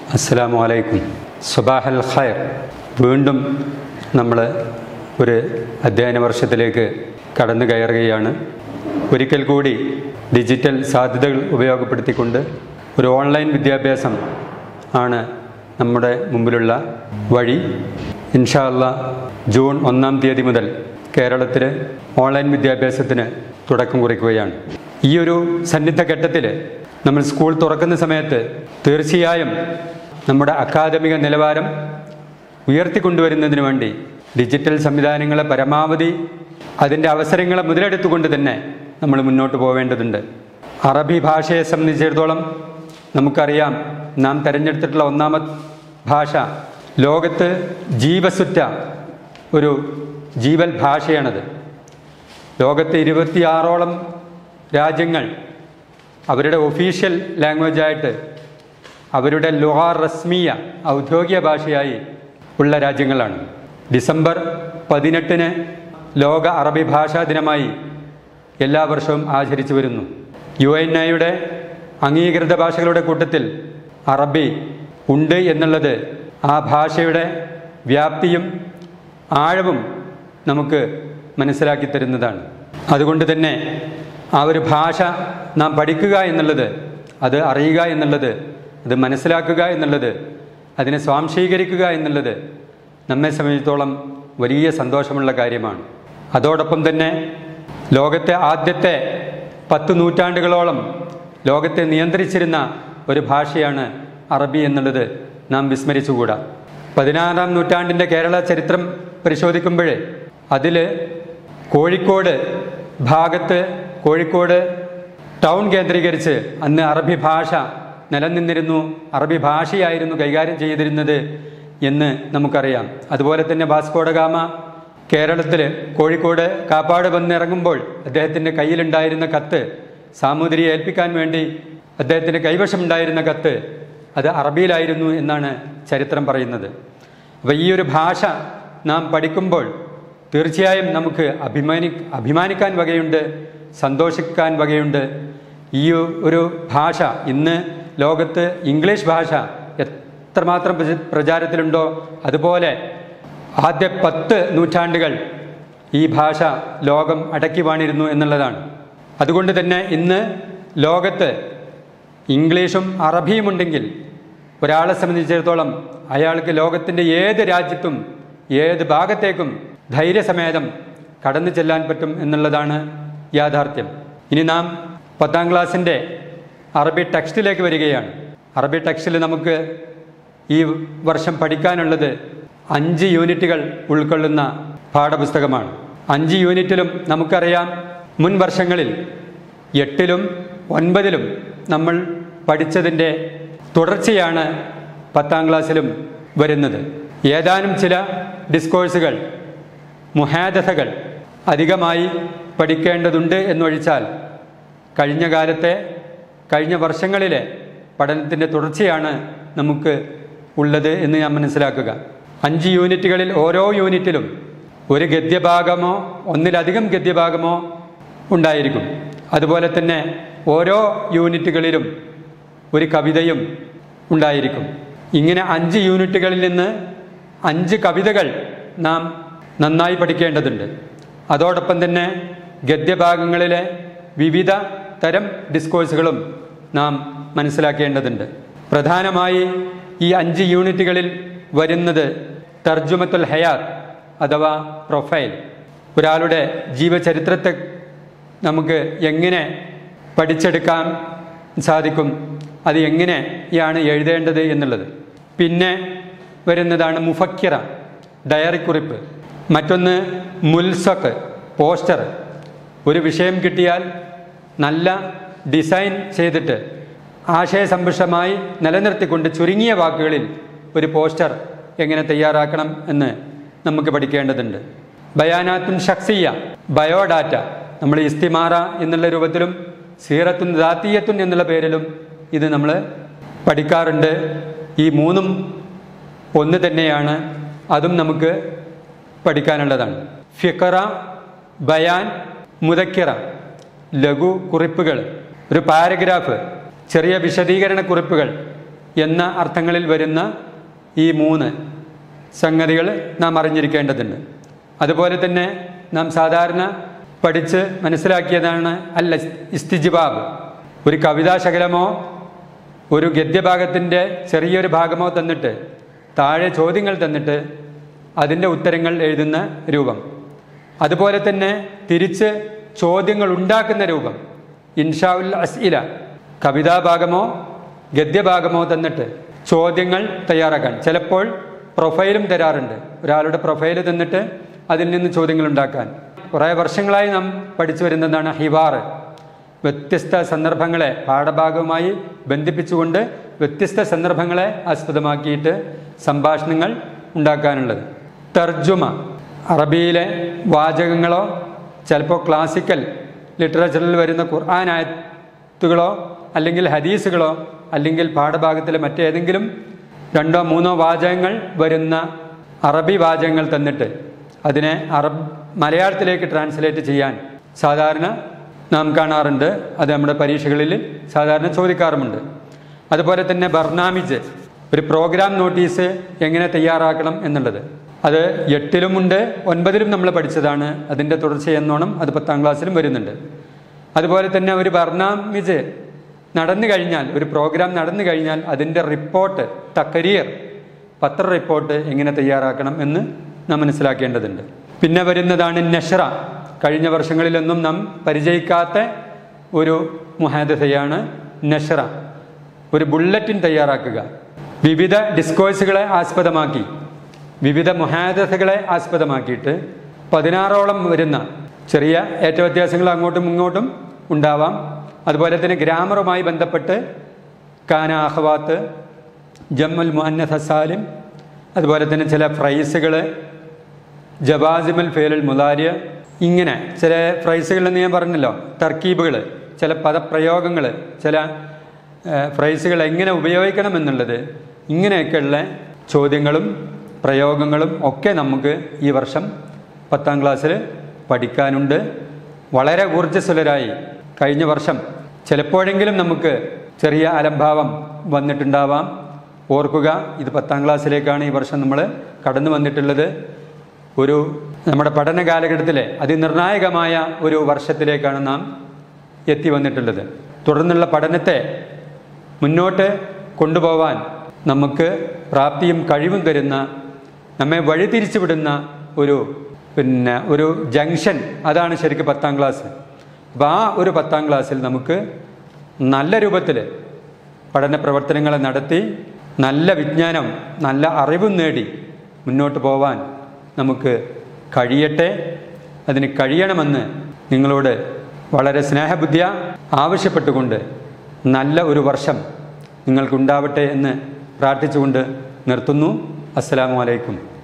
അസ്സലാമു അലൈക്കും സുബാഹൽ ഖൈർ വീണ്ടും നമ്മൾ ഒരു അധ്യയന വർഷത്തിലേക്ക് കടന്നു കയറുകയാണ് ഒരിക്കൽ കൂടി ഡിജിറ്റൽ സാധ്യതകൾ ഉപയോഗപ്പെടുത്തിക്കൊണ്ട് ഒരു ഓൺലൈൻ വിദ്യാഭ്യാസം ആണ് നമ്മുടെ മുമ്പിലുള്ള വഴി ഇൻഷാ അല്ലാ ജൂൺ ഒന്നാം തീയതി മുതൽ കേരളത്തിൽ ഓൺലൈൻ വിദ്യാഭ്യാസത്തിന് തുടക്കം കുറിക്കുകയാണ് ഈ ഒരു സന്നിദ്ധ ഘട്ടത്തിൽ നമ്മൾ സ്കൂൾ തുറക്കുന്ന സമയത്ത് തീർച്ചയായും നമ്മുടെ അക്കാദമിക നിലവാരം ഉയർത്തിക്കൊണ്ടുവരുന്നതിന് വേണ്ടി ഡിജിറ്റൽ സംവിധാനങ്ങളെ പരമാവധി അതിൻ്റെ അവസരങ്ങളെ മുതലെടുത്തുകൊണ്ട് തന്നെ നമ്മൾ മുന്നോട്ട് പോവേണ്ടതുണ്ട് അറബി ഭാഷയെ സംബന്ധിച്ചിടത്തോളം നമുക്കറിയാം നാം തിരഞ്ഞെടുത്തിട്ടുള്ള ഒന്നാമത് ഭാഷ ലോകത്ത് ജീവസുറ്റ ഒരു ജീവൽ ഭാഷയാണത് ലോകത്ത് ഇരുപത്തിയാറോളം രാജ്യങ്ങൾ അവരുടെ ഒഫീഷ്യൽ ലാംഗ്വേജായിട്ട് അവരുടെ ലുഹാർ റസ്മിയ ഔദ്യോഗിക ഭാഷയായി ഉള്ള രാജ്യങ്ങളാണ് ഡിസംബർ പതിനെട്ടിന് ലോക അറബി ഭാഷാ ദിനമായി എല്ലാ വർഷവും ആചരിച്ചു വരുന്നു യു എൻ ഐയുടെ അംഗീകൃത ഭാഷകളുടെ കൂട്ടത്തിൽ അറബി ഉണ്ട് എന്നുള്ളത് ആ ഭാഷയുടെ വ്യാപ്തിയും ആഴവും നമുക്ക് മനസ്സിലാക്കി തരുന്നതാണ് അതുകൊണ്ട് തന്നെ ആ ഒരു ഭാഷ നാം പഠിക്കുക എന്നുള്ളത് അത് അറിയുക എന്നുള്ളത് അത് മനസ്സിലാക്കുക എന്നുള്ളത് അതിനെ സ്വാംശീകരിക്കുക എന്നുള്ളത് നമ്മെ സംബന്ധിച്ചിടത്തോളം വലിയ സന്തോഷമുള്ള കാര്യമാണ് അതോടൊപ്പം തന്നെ ലോകത്തെ ആദ്യത്തെ പത്ത് നൂറ്റാണ്ടുകളോളം ലോകത്തെ നിയന്ത്രിച്ചിരുന്ന ഒരു ഭാഷയാണ് അറബി എന്നുള്ളത് നാം വിസ്മരിച്ചുകൂടാ പതിനാറാം നൂറ്റാണ്ടിൻ്റെ കേരള ചരിത്രം പരിശോധിക്കുമ്പോൾ അതിൽ കോഴിക്കോട് ഭാഗത്ത് കോഴിക്കോട് ടൗൺ കേന്ദ്രീകരിച്ച് അന്ന് അറബി ഭാഷ നിലനിന്നിരുന്നു അറബി ഭാഷയായിരുന്നു കൈകാര്യം ചെയ്തിരുന്നത് എന്ന് നമുക്കറിയാം അതുപോലെ തന്നെ വാസ്കോഡഗാമ കേരളത്തിൽ കോഴിക്കോട് കാപ്പാട് വന്നിറങ്ങുമ്പോൾ അദ്ദേഹത്തിൻ്റെ കയ്യിലുണ്ടായിരുന്ന കത്ത് സാമൂതിരിയെ ഏൽപ്പിക്കാൻ വേണ്ടി അദ്ദേഹത്തിൻ്റെ കൈവശമുണ്ടായിരുന്ന കത്ത് അത് അറബിയിലായിരുന്നു എന്നാണ് ചരിത്രം പറയുന്നത് അപ്പോൾ ഈ ഒരു ഭാഷ നാം പഠിക്കുമ്പോൾ തീർച്ചയായും നമുക്ക് അഭിമാനി അഭിമാനിക്കാൻ വകയുണ്ട് സന്തോഷിക്കാൻ വകയുണ്ട് ഈ ഒരു ഭാഷ ഇന്ന് ലോകത്ത് ഇംഗ്ലീഷ് ഭാഷ എത്രമാത്രം പ്രച- പ്രചാരത്തിലുണ്ടോ അതുപോലെ ആദ്യ പത്ത് നൂറ്റാണ്ടുകൾ ഈ ഭാഷ ലോകം അടക്കി വാണിരുന്നു എന്നുള്ളതാണ് അതുകൊണ്ട് തന്നെ ഇന്ന് ലോകത്ത് ഇംഗ്ലീഷും അറബിയും ഉണ്ടെങ്കിൽ ഒരാളെ സംബന്ധിച്ചിടത്തോളം അയാൾക്ക് ലോകത്തിൻ്റെ ഏത് രാജ്യത്തും ഏത് ഭാഗത്തേക്കും ധൈര്യസമേതം കടന്നു ചെല്ലാൻ പറ്റും എന്നുള്ളതാണ് യാഥാർത്ഥ്യം ഇനി നാം പത്താം ക്ലാസ്സിൻ്റെ അറബി ടെക്സ്റ്റിലേക്ക് വരികയാണ് അറബി ടെക്സ്റ്റിൽ നമുക്ക് ഈ വർഷം പഠിക്കാനുള്ളത് അഞ്ച് യൂണിറ്റുകൾ ഉൾക്കൊള്ളുന്ന പാഠപുസ്തകമാണ് അഞ്ച് യൂണിറ്റിലും നമുക്കറിയാം മുൻ വർഷങ്ങളിൽ എട്ടിലും ഒൻപതിലും നമ്മൾ പഠിച്ചതിൻ്റെ തുടർച്ചയാണ് പത്താം ക്ലാസ്സിലും വരുന്നത് ഏതാനും ചില ഡിസ്കോഴ്സുകൾ മുഹാദഥകൾ അധികമായി പഠിക്കേണ്ടതുണ്ട് എന്നൊഴിച്ചാൽ കഴിഞ്ഞ കാലത്തെ കഴിഞ്ഞ വർഷങ്ങളിലെ പഠനത്തിൻ്റെ തുടർച്ചയാണ് നമുക്ക് ഉള്ളത് എന്ന് ഞാൻ മനസ്സിലാക്കുക അഞ്ച് യൂണിറ്റുകളിൽ ഓരോ യൂണിറ്റിലും ഒരു ഗദ്യഭാഗമോ ഒന്നിലധികം ഗദ്യഭാഗമോ ഉണ്ടായിരിക്കും അതുപോലെ തന്നെ ഓരോ യൂണിറ്റുകളിലും ഒരു കവിതയും ഉണ്ടായിരിക്കും ഇങ്ങനെ അഞ്ച് യൂണിറ്റുകളിൽ നിന്ന് അഞ്ച് കവിതകൾ നാം നന്നായി പഠിക്കേണ്ടതുണ്ട് അതോടൊപ്പം തന്നെ ഗദ്യഭാഗങ്ങളിലെ വിവിധ തരം ഡിസ്കോഴ്സുകളും നാം മനസ്സിലാക്കേണ്ടതുണ്ട് പ്രധാനമായി ഈ അഞ്ച് യൂണിറ്റുകളിൽ വരുന്നത് തർജുമത്തുൽ ഹയാത്ത് അഥവാ പ്രൊഫൈൽ ഒരാളുടെ ജീവചരിത്രത്തെ നമുക്ക് എങ്ങനെ പഠിച്ചെടുക്കാൻ സാധിക്കും അത് എങ്ങനെയാണ് എഴുതേണ്ടത് എന്നുള്ളത് പിന്നെ വരുന്നതാണ് മുഫക്കിറ ഡയറി കുറിപ്പ് മറ്റൊന്ന് മുൽസക്ക് പോസ്റ്റർ ഒരു വിഷയം കിട്ടിയാൽ നല്ല ഡിസൈൻ ചെയ്തിട്ട് ആശയസമ്പുഷ്ടമായി നിലനിർത്തിക്കൊണ്ട് ചുരുങ്ങിയ വാക്കുകളിൽ ഒരു പോസ്റ്റർ എങ്ങനെ തയ്യാറാക്കണം എന്ന് നമുക്ക് പഠിക്കേണ്ടതുണ്ട് ബയാനാത്തുൻ ഷക്സിയ ബയോഡാറ്റ നമ്മൾ ഇസ്തിമാറ എന്നുള്ള രൂപത്തിലും സീറത്തുൻ ദാത്തീയത്തുൻ എന്നുള്ള പേരിലും ഇത് നമ്മൾ പഠിക്കാറുണ്ട് ഈ മൂന്നും ഒന്ന് തന്നെയാണ് അതും നമുക്ക് പഠിക്കാനുള്ളതാണ് ഫിക്കറ ബയാൻ മുതക്കിറ ലഘു കുറിപ്പുകൾ ഒരു പാരഗ്രാഫ് ചെറിയ വിശദീകരണ കുറിപ്പുകൾ എന്ന അർത്ഥങ്ങളിൽ വരുന്ന ഈ മൂന്ന് സംഗതികൾ നാം അറിഞ്ഞിരിക്കേണ്ടതുണ്ട് അതുപോലെ തന്നെ നാം സാധാരണ പഠിച്ച് മനസ്സിലാക്കിയതാണ് അല്ല ഇസ്തിജിബാബ് ഒരു കവിതാശകലമോ ഒരു ഗദ്യഭാഗത്തിൻ്റെ ചെറിയൊരു ഭാഗമോ തന്നിട്ട് താഴെ ചോദ്യങ്ങൾ തന്നിട്ട് അതിൻ്റെ ഉത്തരങ്ങൾ എഴുതുന്ന രൂപം അതുപോലെ തന്നെ തിരിച്ച് ചോദ്യങ്ങൾ ഉണ്ടാക്കുന്ന രൂപം ഇൻഷാഉൽ അസ്ഇല കവിതാഭാഗമോ ഗദ്യഭാഗമോ തന്നിട്ട് ചോദ്യങ്ങൾ തയ്യാറാക്കാൻ ചിലപ്പോൾ പ്രൊഫൈലും തരാറുണ്ട് ഒരാളുടെ പ്രൊഫൈൽ തന്നിട്ട് അതിൽ നിന്ന് ചോദ്യങ്ങൾ ഉണ്ടാക്കാൻ കുറേ വർഷങ്ങളായി നാം പഠിച്ചു വരുന്നതാണ് ഹിവാർ വ്യത്യസ്ത സന്ദർഭങ്ങളെ പാഠഭാഗവുമായി ബന്ധിപ്പിച്ചുകൊണ്ട് വ്യത്യസ്ത സന്ദർഭങ്ങളെ ആസ്പദമാക്കിയിട്ട് സംഭാഷണങ്ങൾ ഉണ്ടാക്കാനുള്ളത് തർജുമ അറബിയിലെ വാചകങ്ങളോ ചിലപ്പോൾ ക്ലാസിക്കൽ ലിറ്ററേച്ചറിൽ വരുന്ന ഖുർആൻ ആയത്തുകളോ അല്ലെങ്കിൽ ഹദീസുകളോ അല്ലെങ്കിൽ പാഠഭാഗത്തിലെ മറ്റേതെങ്കിലും രണ്ടോ മൂന്നോ വാചകങ്ങൾ വരുന്ന അറബി വാചകങ്ങൾ തന്നിട്ട് അതിനെ അറബ് മലയാളത്തിലേക്ക് ട്രാൻസ്ലേറ്റ് ചെയ്യാൻ സാധാരണ നാം കാണാറുണ്ട് അത് നമ്മുടെ പരീക്ഷകളിൽ സാധാരണ ചോദിക്കാറുമുണ്ട് അതുപോലെ തന്നെ ബർണാമിജ് ഒരു പ്രോഗ്രാം നോട്ടീസ് എങ്ങനെ തയ്യാറാക്കണം എന്നുള്ളത് അത് എട്ടിലുമുണ്ട് ഒൻപതിലും നമ്മൾ പഠിച്ചതാണ് അതിൻ്റെ തുടർച്ചയെന്നോണം അത് പത്താം ക്ലാസ്സിലും വരുന്നുണ്ട് അതുപോലെ തന്നെ ഒരു ബർണാമിജ് നടന്നു കഴിഞ്ഞാൽ ഒരു പ്രോഗ്രാം നടന്നു കഴിഞ്ഞാൽ അതിൻ്റെ റിപ്പോർട്ട് തക്കരിയർ പത്ര റിപ്പോർട്ട് എങ്ങനെ തയ്യാറാക്കണം എന്ന് നാം മനസ്സിലാക്കേണ്ടതുണ്ട് പിന്നെ വരുന്നതാണ് നഷ്റ കഴിഞ്ഞ വർഷങ്ങളിലൊന്നും നാം പരിചയിക്കാത്ത ഒരു മുഹാദസയാണ് നഷ്റ ഒരു ബുള്ളറ്റിൻ തയ്യാറാക്കുക വിവിധ ഡിസ്കോഴ്സുകളെ ആസ്പദമാക്കി വിവിധ മുഹാദസകളെ ആസ്പദമാക്കിയിട്ട് പതിനാറോളം വരുന്ന ചെറിയ ഏറ്റവ്യത്യാസങ്ങൾ അങ്ങോട്ടും ഇങ്ങോട്ടും ഉണ്ടാവാം അതുപോലെ തന്നെ ഗ്രാമറുമായി ബന്ധപ്പെട്ട് കാന അഹ്വാത്ത് ജമ്മൽ മുഹന്നസ് സാലിം അതുപോലെ തന്നെ ചില ഫ്രൈസുകൾ ജവാസിമൽ ഫേലുൽ മുലാരിയ ഇങ്ങനെ ചില ഫ്രൈസുകൾ എന്ന് ഞാൻ പറഞ്ഞല്ലോ തർക്കീബുകൾ ചില പദപ്രയോഗങ്ങൾ ചില ഫ്രൈസുകൾ എങ്ങനെ ഉപയോഗിക്കണം എന്നുള്ളത് ഇങ്ങനെയൊക്കെയുള്ള ചോദ്യങ്ങളും പ്രയോഗങ്ങളും ഒക്കെ നമുക്ക് ഈ വർഷം പത്താം ക്ലാസ്സിൽ പഠിക്കാനുണ്ട് വളരെ ഊർജ്ജസ്വലരായി കഴിഞ്ഞ വർഷം ചിലപ്പോഴെങ്കിലും നമുക്ക് ചെറിയ അലംഭാവം വന്നിട്ടുണ്ടാവാം ഓർക്കുക ഇത് പത്താം ക്ലാസ്സിലേക്കാണ് ഈ വർഷം നമ്മൾ കടന്നു വന്നിട്ടുള്ളത് ഒരു നമ്മുടെ പഠന കാലഘട്ടത്തിലെ അതിനിർണായകമായ ഒരു വർഷത്തിലേക്കാണ് നാം എത്തി വന്നിട്ടുള്ളത് തുടർന്നുള്ള പഠനത്തെ മുന്നോട്ട് കൊണ്ടുപോവാൻ നമുക്ക് പ്രാപ്തിയും കഴിവും തരുന്ന നമ്മെ വഴിതിരിച്ചു വിടുന്ന ഒരു പിന്നെ ഒരു ജംഗ്ഷൻ അതാണ് ശരിക്കും പത്താം ക്ലാസ് അപ്പോൾ ആ ഒരു പത്താം ക്ലാസ്സിൽ നമുക്ക് നല്ല രൂപത്തിൽ പഠന പ്രവർത്തനങ്ങളെ നടത്തി നല്ല വിജ്ഞാനം നല്ല അറിവും നേടി മുന്നോട്ട് പോവാൻ നമുക്ക് കഴിയട്ടെ അതിന് കഴിയണമെന്ന് നിങ്ങളോട് വളരെ സ്നേഹബുദ്ധിയ ആവശ്യപ്പെട്ടുകൊണ്ട് നല്ല ഒരു വർഷം നിങ്ങൾക്കുണ്ടാവട്ടെ എന്ന് പ്രാർത്ഥിച്ചുകൊണ്ട് നിർത്തുന്നു അസ്സലാമു അലൈക്കും